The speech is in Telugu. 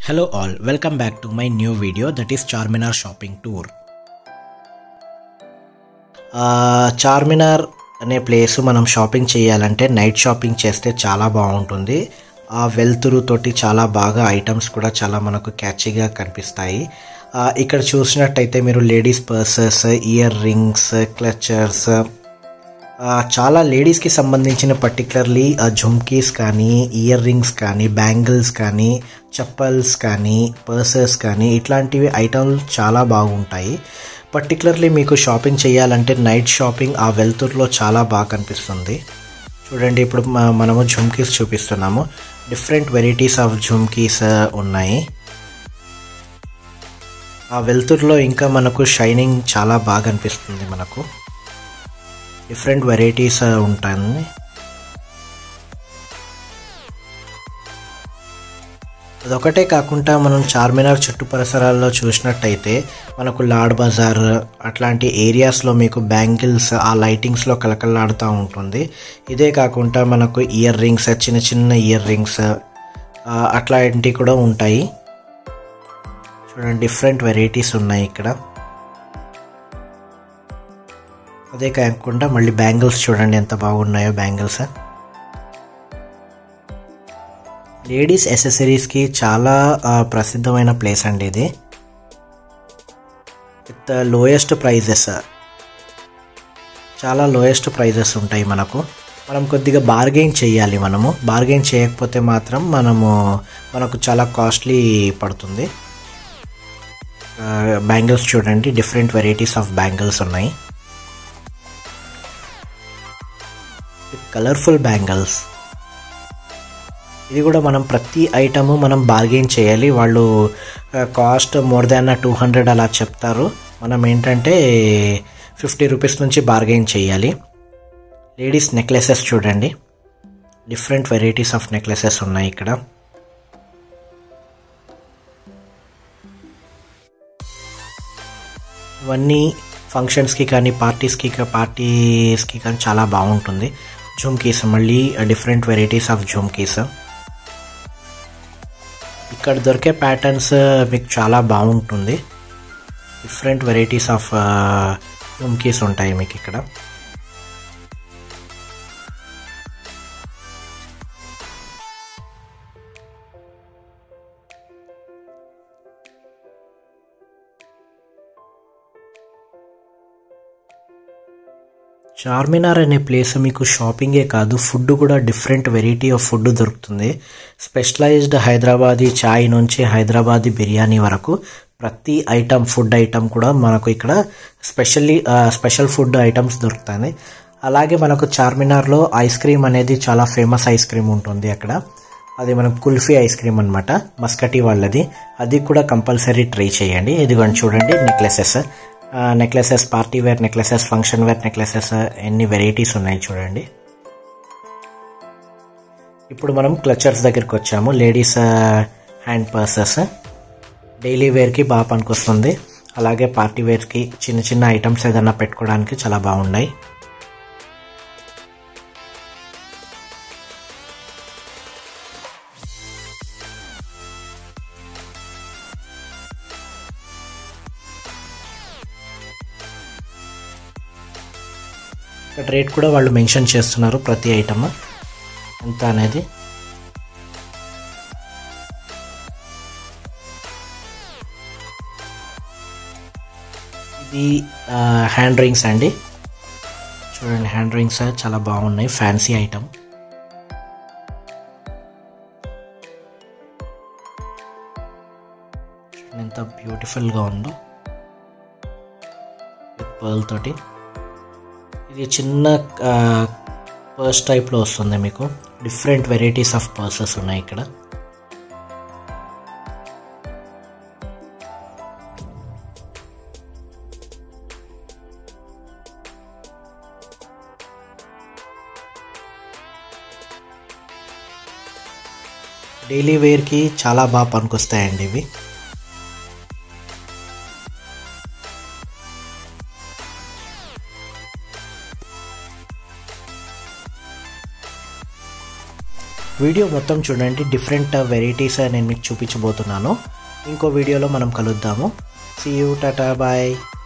Hello all, welcome back to my new video that is Charminar shopping tour. ఆ, చార్మినార్ అనే ప్లేస్ మనం షాపింగ్ చేయాలంటే నైట్ షాపింగ్ చేస్తే చాలా బాగుంటుంది ఆ వెలుతురు తోటి చాలా బాగా ఐటమ్స్ కూడా చాలా మనకు క్యాచీగా కనిపిస్తాయి ఆ, ఇక్కడ చూసినట్టయితే మీరు ladies purses earrings clutchers ఆ, చాలా లేడీస్కి సంబంధించిన పర్టికులర్లీ జుమ్కీస్ కానీ ఇయర్ రింగ్స్ కానీ బ్యాంగిల్స్ కానీ చెప్పల్స్ కానీ పర్సెస్ కానీ ఇట్లాంటివి ఐటమ్స్ చాలా బాగుంటాయి పర్టికులర్లీ మీకు షాపింగ్ చేయాలంటే నైట్ షాపింగ్ ఆ వెలుతురులో చాలా బాగా కనిపిస్తుంది చూడండి ఇప్పుడు మ- మనము జుమ్కీస్ చూపిస్తున్నాము డిఫరెంట్ వెరైటీస్ ఆఫ్ జుమ్కీస్ ఉన్నాయి ఆ వెలుతురులో ఇంకా మనకు షైనింగ్ చాలా బాగా అనిపిస్తుంది మనకు డిఫరెంట్ వెరైటీస్ ఉంటాయి అదొకటే కాకుండా మనం చార్మినార్ చుట్టు పరిసరాల్లో చూసినట్టయితే మనకు లాడ్ బజార్ అట్లాంటి ఏరియాస్లో మీకు బ్యాంగిల్స్ ఆ లైటింగ్స్లో కలకలాడుతూ ఉంటుంది ఇదే కాకుండా మనకు ఇయర్ రింగ్స్ చిన్న చిన్న ఇయర్ రింగ్స్ అట్లాంటివి కూడా ఉంటాయి చూడండి డిఫరెంట్ వెరైటీస్ ఉన్నాయి ఇక్కడ అదే కాకుండా మళ్ళీ బ్యాంగిల్స్ చూడండి ఎంత బాగున్నాయో బ్యాంగిల్స్ లేడీస్ ఎసెసరీస్కి చాలా ఆ, ప్రసిద్ధమైన ప్లేస్ అండి ఇది విత్ లోయెస్ట్ ప్రైజెస్ చాలా లోయెస్ట్ ప్రైజెస్ ఉంటాయి మనకు మనం కొద్దిగా బార్గెయిన్ చేయాలి మనము బార్గెయిన్ చేయకపోతే మాత్రం మనము మనకు చాలా కాస్ట్లీ పడుతుంది బ్యాంగిల్స్ చూడండి డిఫరెంట్ వెరైటీస్ ఆఫ్ బ్యాంగిల్స్ ఉన్నాయి కలర్ఫుల్ బ్యాంగిల్స్ ఇది కూడా మనం ప్రతి ఐటము మనం బార్గెయిన్ చేయాలి వాళ్ళు cost more than two hundred అలా చెప్తారు మనం ఏంటంటే ఫిఫ్టీ రూపీస్ నుంచి బార్గెయిన్ చేయాలి లేడీస్ నెక్లెసెస్ చూడండి డిఫరెంట్ వెరైటీస్ ఆఫ్ నెక్లెసెస్ ఉన్నాయి ఇక్కడ ఇవన్నీ ఫంక్షన్స్కి కానీ పార్టీస్కి పార్టీస్కి కానీ చాలా బాగుంటుంది జుమ్కీస్ మళ్ళీ డిఫరెంట్ వెరైటీస్ ఆఫ్ జుమ్కీస్ ఇక్కడ దొరికే ప్యాటర్న్స్ మీకు చాలా బాగుంటుంది డిఫరెంట్ వెరైటీస్ ఆఫ్ జుమ్కీస్ ఉంటాయి మీకు ఇక్కడ చార్మినార్ అనే ప్లేస్ మీకు షాపింగే కాదు ఫుడ్ కూడా డిఫరెంట్ వెరైటీ ఆఫ్ ఫుడ్ దొరుకుతుంది స్పెషలైజ్డ్ హైదరాబాదీ చాయ్ నుంచి హైదరాబాదీ బిర్యానీ వరకు ప్రతి ఐటమ్ ఫుడ్ ఐటమ్ కూడా మనకు ఇక్కడ స్పెషల్లీ స్పెషల్ ఫుడ్ ఐటమ్స్ దొరుకుతాయి అలాగే మనకు చార్మినార్లో ఐస్ క్రీమ్ అనేది చాలా ఫేమస్ ఐస్ క్రీమ్ ఉంటుంది అక్కడ అది మనం కుల్ఫీ ఐస్ క్రీమ్ అనమాట మస్కటీ వాళ్ళది అది కూడా కంపల్సరీ ట్రై చేయండి ఇదిగోండి చూడండి necklaces necklaces party wear necklaces function wear necklaces ఎన్ని వెరైటీస్ ఉన్నాయి చూడండి ఇప్పుడు మనం క్లచర్స్ దగ్గరికి వచ్చాము లేడీస్ హ్యాండ్ పర్సెస్ డైలీ వేర్కి బాగా పనికొస్తుంది అలాగే పార్టీ వేర్కి చిన్న చిన్న ఐటమ్స్ ఏదైనా పెట్టుకోవడానికి చాలా బాగున్నాయి ఇక్కడ రేట్ కూడా వాళ్ళు మెన్షన్ చేస్తున్నారు ప్రతి ఐటమ్ ఎంత అనేది ఇది హ్యాండ్ రింగ్స్ అండి చూడండి హ్యాండ్ రింగ్స్ చాలా బాగున్నాయి ఫ్యాన్సీ ఐటమ్ ఎంత బ్యూటిఫుల్గా ఉందో విత్ పర్ల్ తోటి ఇది చిన్న పర్స్ టైప్లో వస్తుంది మీకు డిఫరెంట్ వెరైటీస్ ఆఫ్ పర్సెస్ ఉన్నాయి ఇక్కడ డైలీ వేర్కి చాలా బాగా పనికొస్తాయండి ఇవి వీడియో మొత్తం చూడండి డిఫరెంట్ వెరైటీస్ నేను మీకు చూపించబోతున్నాను ఇంకో వీడియోలో మనం కలుద్దాము సీ యూ టాటా బాయ్